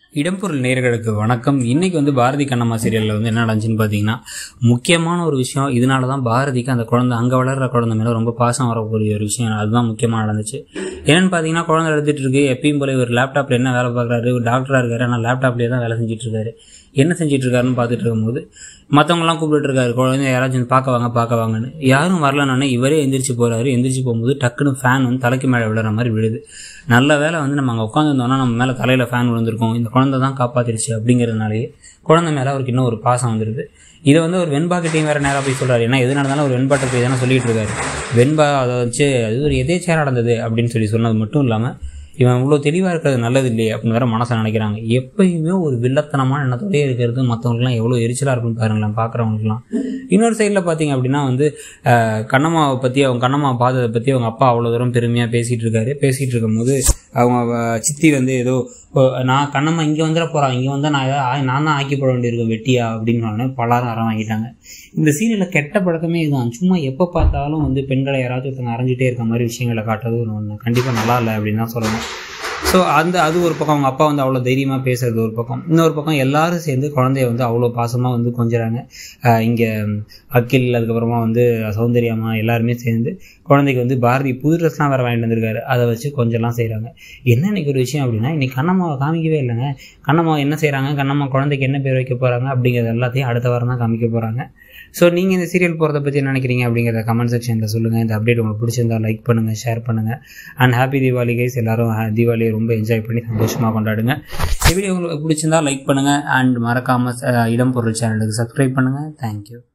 இடம்பொருள் நேர்களுக்கு வணக்கம் இன்னைக்கு வந்து பாரதி கண்ணம்மா சீரியலில் வந்து என்ன நடந்துச்சுன்னு பார்த்தீங்கன்னா முக்கியமான ஒரு விஷயம் இதனால தான் பாரதிக்கு அந்த குழந்தை அங்கே வளர்கிற குழந்தை மேலே ரொம்ப பாசம் வரக்கூடிய ஒரு விஷயம் அதுதான் முக்கியமாக நடந்துச்சு என்னென்னு பார்த்தீங்கன்னா குழந்தை எடுத்துகிட்டு இருக்கு எப்பயும் போல ஒரு லேப்டாப்பில் என்ன வேலை பார்க்குறாரு ஒரு டாக்டராக இருக்காரு ஆனால் லேப்டாப்லேயே தான் வேலை செஞ்சுட்டு இருக்காரு என்ன செஞ்சுட்டு இருக்காருன்னு பார்த்துட்டு இருக்கும்போது மற்றவங்களாம் கூப்பிட்டு இருக்காரு குழந்தை யாராச்சும் வந்து பார்க்க வாங்க பார்க்க வாங்கன்னு யாரும் வரலன்னு இவரே எந்திரிச்சு போகிறாரு எந்திரிச்சு போகும்போது டக்குன்னு ஃபேன் வந்து தலைக்கு மேலே விழுற மாதிரி விழுது நல்ல வேலை வந்து நம்ம அங்கே உட்காந்துருந்தோம்னா நம்ம மேலே தலையில் ஃபேன் விழுந்திருக்கும் இந்த குழந்தை தான் காப்பாத்திருச்சு அப்படிங்கிறதுனாலேயே குழந்தை மேலே அவருக்கு இன்னும் ஒரு பாசம் வந்துடுது இதை வந்து ஒரு வெண்பா கிட்டையும் வேறு நேராக போய் சொல்கிறாரு ஏன்னா எது நடந்தாலும் ஒரு வெண்பாட்டை போய் தானே சொல்லிட்டு இருக்காரு வெண்பா அதை வச்சு அது ஒரு எதேச்சியாக நடந்தது அப்படின்னு சொல்லி சொன்னது மட்டும் இல்லாமல் இவன் இவ்வளோ தெளிவாக இருக்கிறது நல்லது இல்லையே அப்படின்னு வேற மனசை நினைக்கிறாங்க எப்பயுமே ஒரு வில்லத்தனமான எண்ணத்தோடய இருக்கிறது மற்றவங்களுக்குலாம் எவ்வளோ எரிச்சலாக இருக்குன்னு பாருங்களேன் பார்க்குறவங்களுக்குலாம் இன்னொரு சைடில் பார்த்தீங்க அப்படின்னா வந்து அஹ், கண்ணம்மாவை பற்றி அவங்க கண்ணம்மாவை பார்த்ததை பற்றி அவங்க அப்பா அவ்வளோ தூரம் பெருமையாக பேசிகிட்டு இருக்காரு பேசிகிட்டு இருக்கும்போது அவங்க அஹ், சித்தி வந்து ஏதோ "ஓ, நான் கண்ணம்மா இங்கே வந்துட போகிறான் இங்கே வந்தால் நான் ஏதாவது ஆ- நான் தான் ஆக்கி போட வேண்டியிருக்கேன் வெட்டியா அப்படின்னு சொன்னோடனே பலாரும் அறம் வாங்கிட்டாங்க இந்த சீரியலில் கெட்ட பழக்கமே இதுதான் சும்மா எப்போ பார்த்தாலும் வந்து பெண்களை யாராச்சும் ஒருத்தங்க அரைஞ்சிட்டே இருக்க மாதிரி விஷயங்களை காட்டுறது ஒன்று கண்டிப்பாக நல்லா இல்லை அப்படின்னு தான் சொல்லணும் ஸோ அந்த அது ஒரு பக்கம் அவங்க அப்பா வந்து அவ்வளோ தைரியமாக பேசுறது ஒரு பக்கம் இன்னொரு பக்கம் எல்லாரும் சேர்ந்து குழந்தைய வந்து அவ்வளோ பாசமாக வந்து கொஞ்சுறாங்க இங்கே அக்கில் அதுக்கப்புறமா வந்து சௌந்தர்யாமா எல்லாருமே சேர்ந்து குழந்தைக்கு வந்து பாரதி புது ட்ரெஸ்லாம் வேறு வாங்கிட்டு வந்திருக்காரு அதை வச்சு கொஞ்சம்லாம் செய்கிறாங்க என்ன இன்னைக்கு ஒரு விஷயம் அப்படின்னா இன்னைக்கு கண்ணம்மாவை காமிக்கவே இல்லைங்க கண்ணம்மா என்ன செய்கிறாங்க கண்ணம்மா குழந்தைக்கு என்ன பேர் வைக்க போகிறாங்க அப்படிங்கிறது எல்லாத்தையும் அடுத்த வாரம் தான் காமிக்க போகிறாங்க ஸோ நீங்கள் இந்த சீரியல் போகிறத பற்றி என்ன நினைக்கிறீங்க அப்படிங்கிறத கமெண்ட் செக்ஷனில் சொல்லுங்கள் இந்த அப்டேட் உங்களுக்கு பிடிச்சிருந்தா லைக் பண்ணுங்கள் ஷேர் பண்ணுங்கள் அண்ட் ஹாப்பி தீபாவளி கைஸ் எல்லாரும் ha- தீபாவளியை ரொம்ப என்ஜாய் பண்ணி சந்தோஷமாக கொண்டாடுங்க இந்த வீடியோ உங்களுக்கு பிடிச்சிருந்தா லைக் பண்ணுங்கள் அண்ட் மறக்காமல் இடம் பொருள் சேனலுக்கு சப்ஸ்கிரைப் பண்ணுங்கள் தேங்க்யூ